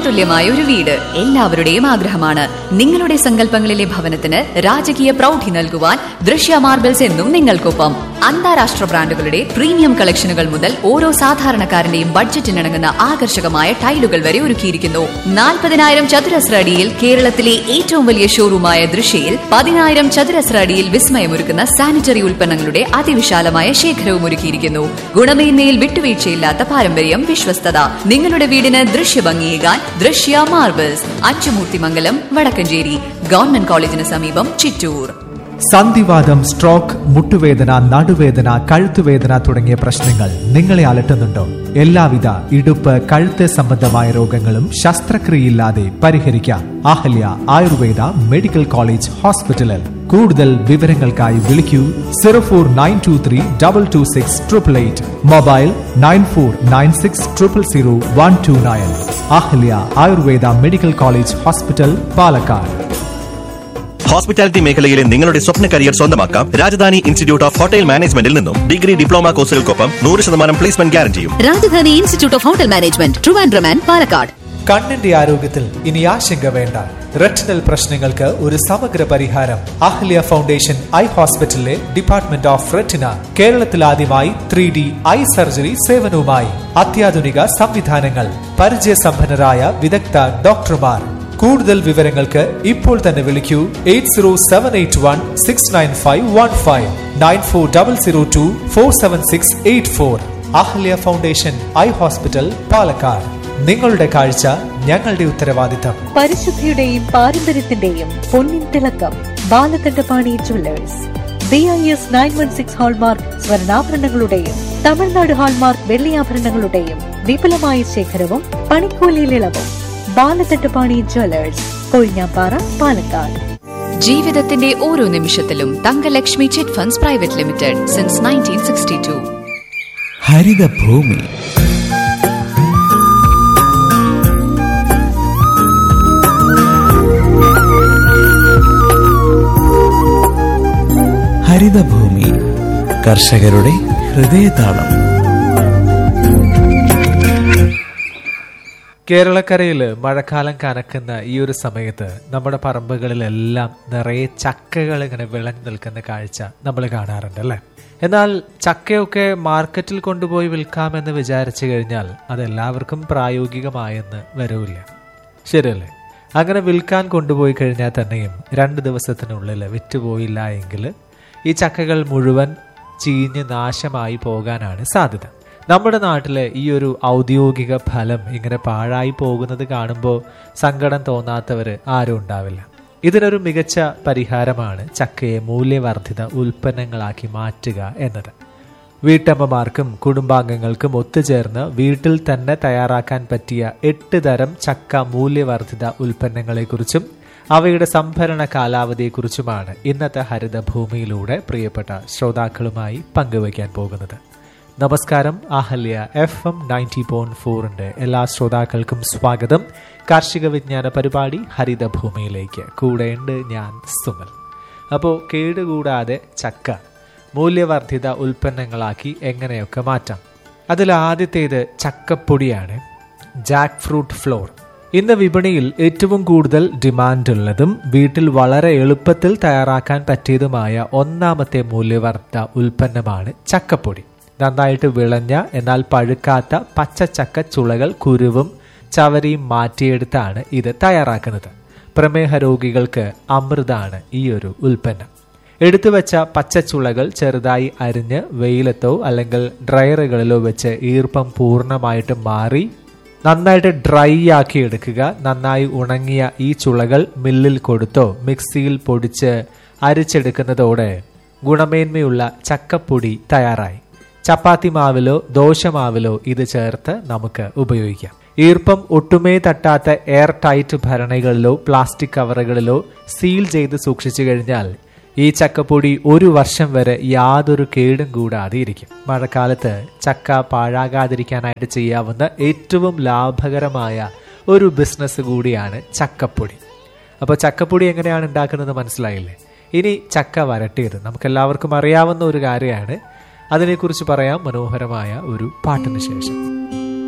സ്വപ്നതുല്യമായ ഒരു വീട് എല്ലാവരുടെയും ആഗ്രഹമാണ് നിങ്ങളുടെ സങ്കല്പങ്ങളിലെ ഭവനത്തിന് രാജകീയ പ്രൗഢി നൽകുവാൻ ദൃശ്യ മാർബിൾസ് എന്നും നിങ്ങൾക്കൊപ്പം അന്താരാഷ്ട്ര ബ്രാൻഡുകളുടെ പ്രീമിയം കളക്ഷനുകൾ മുതൽ ഓരോ സാധാരണക്കാരന്റെയും ബഡ്ജറ്റിനിണങ്ങുന്ന ആകർഷകമായ ടൈലുകൾ വരെ ഒരുക്കിയിരിക്കുന്നു നാൽപ്പതിനായിരം ചതുരശ്ര അടിയിൽ കേരളത്തിലെ ഏറ്റവും വലിയ ഷോറൂമായ ദൃശ്യയിൽ പതിനായിരം ചതുരശ്ര അടിയിൽ വിസ്മയമൊരുക്കുന്ന സാനിറ്ററി ഉൽപ്പന്നങ്ങളുടെ അതിവിശാലമായ ശേഖരവും ഒരുക്കിയിരിക്കുന്നു ഗുണമേന്മയിൽ വിട്ടുവീഴ്ചയില്ലാത്ത പാരമ്പര്യം വിശ്വസ്തത നിങ്ങളുടെ വീടിന് ദൃശ്യഭംഗിയേകാൻ ദൃശ്യ മാർബിൾസ് അച്ചുമൂർത്തിമംഗലം വടക്കഞ്ചേരി ഗവൺമെന്റ് കോളേജിന് സമീപം ചിറ്റൂർ സന്ധിവാദം സ്ട്രോക്ക് മുട്ടുവേദന നടുവേദന കഴുത്തുവേദന തുടങ്ങിയ പ്രശ്നങ്ങൾ നിങ്ങളെ അലട്ടുന്നുണ്ടോ എല്ലാവിധ ഇടുപ്പ് കഴുത്ത് സംബന്ധമായ രോഗങ്ങളും ശസ്ത്രക്രിയയില്ലാതെ പരിഹരിക്കാം അഹല്യ ആയുർവേദ മെഡിക്കൽ കോളേജ് ഹോസ്പിറ്റലിൽ കൂടുതൽ വിവരങ്ങൾക്കായി വിളിക്കൂ zero four nine two three double two six triple eight mobile nine four nine six triple zero one two nine Ahalia Ayurveda medical college hospital Palakkad hospitality മേഖലയിലെ നിങ്ങളുടെ സ്വപ്ന കരിയർ സ്വന്തമാക്കാം രാജധാനി ഇൻസ്റ്റിറ്റ്യൂട്ട് ഓഫ് ഹോട്ടൽ മാനേജ്മെന്റിൽ നിന്നും ഡിഗ്രി ഡിപ്ലോമ കോഴ്സുകൾക്കൊപ്പം നൂറ് ശതമാനം പ്ലേസ്മെന്റ് ഗ്യാരണ്ടിയും Rajadhani institute of hotel management Trivandrum and Palakkad കണ്ണിന്റെ ആരോഗ്യത്തിൽ ഇനി ആശങ്ക വേണ്ട റെറ്റിനൽ പ്രശ്നങ്ങൾക്ക് ഒരു സമഗ്ര പരിഹാരം അഹ്ലിയ ഫൗണ്ടേഷൻ ഐ ഹോസ്പിറ്റലിലെ ഡിപ്പാർട്ട്മെന്റ് ഓഫ് റെറ്റിന കേരളത്തിൽ ആദ്യമായി ത്രീ ഡി ഐ സർജറി സേവനവുമായി അത്യാധുനിക സംവിധാനങ്ങൾ പരിചയസമ്പന്നരായ വിദഗ്ധ ഡോക്ടർമാർ കൂടുതൽ വിവരങ്ങൾക്ക് ഇപ്പോൾ തന്നെ വിളിക്കൂ eight zero seven eight one six nine five one five nine four double zero two four seven six eight four Ahalia foundation eye hospital Palakkad നിങ്ങളുടെ കാഴ്ച ഞങ്ങളുടെ ഉത്തരവാദിത്തം പരിശുദ്ധിയുടെയും പാരമ്പര്യത്തിന്റെയും പൊന്നിൻ തിളക്കം Balakandapani jewellers B I S nine one six hallmark സ്വർണ്ണാഭരണങ്ങളുടെയും Tamil Nadu hallmark വെള്ളിയാഭരണങ്ങളുടെയും വിപുലമായ ശേഖരവും പണിക്കൂലിയിൽ ഇളവും ബാലകണ്ഠപാണി ജുവല്ലേഴ്സ് കൊഴിഞ്ഞാപ്പാറ പാലക്കാട് ജീവിതത്തിന്റെ ഓരോ നിമിഷത്തിലും Thankalakshmi chit funds private limited since nineteen sixty to ഹരിതഭൂമി ഹരിതഭൂമി കർഷകരുടെ ഹൃദയതാളം കേരളക്കരയിൽ മഴക്കാലം കനക്കുന്ന ഈ ഒരു സമയത്ത് നമ്മുടെ പറമ്പുകളിലെല്ലാം നിറയെ ചക്കകൾ ഇങ്ങനെ വിളഞ്ഞു നിൽക്കുന്ന കാഴ്ച നമ്മൾ കാണാറുണ്ട് അല്ലേ എന്നാൽ ചക്കയൊക്കെ മാർക്കറ്റിൽ കൊണ്ടുപോയി വിൽക്കാമെന്ന് വിചാരിച്ചു കഴിഞ്ഞാൽ അതെല്ലാവർക്കും പ്രായോഗികമായെന്ന് വരവില്ല ശരിയല്ലേ അങ്ങനെ വിൽക്കാൻ കൊണ്ടുപോയി കഴിഞ്ഞാൽ തന്നെയും രണ്ട് ദിവസത്തിനുള്ളിൽ വിറ്റുപോയില്ല എങ്കിൽ ഈ ചക്കകൾ മുഴുവൻ ചീഞ്ഞ് നാശമായി പോകാനാണ് സാധ്യത നമ്മുടെ നാട്ടിലെ ഈ ഒരു ഔദ്യോഗിക ഫലം ഇങ്ങനെ പാഴായി പോകുന്നത് കാണുമ്പോൾ സങ്കടം തോന്നാത്തവർ ആരും ഉണ്ടാവില്ല ഇതിനൊരു മികച്ച പരിഹാരമാണ് ചക്കയെ മൂല്യവർദ്ധിത ഉൽപ്പന്നങ്ങളാക്കി മാറ്റുക എന്നത് വീട്ടമ്മമാർക്കും കുടുംബാംഗങ്ങൾക്കും ഒത്തുചേർന്ന് വീട്ടിൽ തന്നെ തയ്യാറാക്കാൻ പറ്റിയ എട്ട് തരം ചക്ക മൂല്യവർദ്ധിത ഉൽപ്പന്നങ്ങളെക്കുറിച്ചും അവയുടെ സംഭരണ കാലാവധിയെക്കുറിച്ചുമാണ് ഇന്നത്തെ ഹരിതഭൂമിയിലൂടെ പ്രിയപ്പെട്ട ശ്രോതാക്കളുമായി പങ്കുവയ്ക്കാൻ പോകുന്നത് നമസ്കാരം Ahalya F M ninety point ഫോറിന്റെ എല്ലാ ശ്രോതാക്കൾക്കും സ്വാഗതം കാർഷിക വിജ്ഞാന പരിപാടി ഹരിതഭൂമിയിലേക്ക് കൂടെയുണ്ട് ഞാൻ സുമൽ അപ്പോൾ കേടുകൂടാതെ ചക്ക മൂല്യവർദ്ധിത ഉൽപ്പന്നങ്ങളാക്കി എങ്ങനെയൊക്കെ മാറ്റാം അതിൽ ആദ്യത്തേത് ചക്കപ്പൊടിയാണ് ജാക്ക് ഫ്രൂട്ട് ഫ്ലോർ ഇന്ന് വിപണിയിൽ ഏറ്റവും കൂടുതൽ ഡിമാൻഡ് ഉള്ളതും വീട്ടിൽ വളരെ എളുപ്പത്തിൽ തയ്യാറാക്കാൻ പറ്റിയതുമായ ഒന്നാമത്തെ മൂല്യവർദ്ധിത ഉൽപ്പന്നമാണ് ചക്കപ്പൊടി നന്നായിട്ട് വിളഞ്ഞ എന്നാൽ പഴുക്കാത്ത പച്ചച്ചക്ക ചുളകൾ കുരുവും ചവരിയും മാറ്റിയെടുത്താണ് ഇത് തയ്യാറാക്കുന്നത് പ്രമേഹ രോഗികൾക്ക് അമൃതാണ് ഈ ഒരു ഉൽപ്പന്നം എടുത്തു വെച്ച പച്ചച്ചുളകൾ ചെറുതായി അരിഞ്ഞ് വെയിലത്തോ അല്ലെങ്കിൽ ഡ്രയറുകളിലോ വെച്ച് ഈർപ്പം പൂർണ്ണമായിട്ട് മാറി നന്നായിട്ട് ഡ്രൈ ആക്കി എടുക്കുക നന്നായി ഉണങ്ങിയ ഈ ചുളകൾ മില്ലിൽ കൊടുത്തോ മിക്സിയിൽ പൊടിച്ച് അരിച്ചെടുക്കുന്നതോടെ ഗുണമേന്മയുള്ള ചക്കപ്പൊടി തയ്യാറായി ചപ്പാത്തി മാവിലോ ദോശമാവിലോ ഇത് ചേർത്ത് നമുക്ക് ഉപയോഗിക്കാം ഈർപ്പം ഒട്ടുമേ തട്ടാത്ത എയർ ടൈറ്റ് ഭരണികളിലോ പ്ലാസ്റ്റിക് കവറുകളിലോ സീൽ ചെയ്ത് സൂക്ഷിച്ചു കഴിഞ്ഞാൽ ഈ ചക്കപ്പൊടി ഒരു വർഷം വരെ യാതൊരു കേടും കൂടാതെ ഇരിക്കും മഴക്കാലത്ത് ചക്ക പാഴാകാതിരിക്കാനായിട്ട് ചെയ്യാവുന്ന ഏറ്റവും ലാഭകരമായ ഒരു ബിസിനസ് കൂടിയാണ് ചക്കപ്പൊടി അപ്പോൾ ചക്കപ്പൊടി എങ്ങനെയാണ് ഉണ്ടാക്കുന്നത് മനസ്സിലായില്ലേ ഇനി ചക്ക വരട്ടിയത് നമുക്കെല്ലാവർക്കും അറിയാവുന്ന ഒരു കാര്യമാണ് അതിനെക്കുറിച്ച് പറയാം മനോഹരമായ ഒരു പാട്ടിന് ശേഷം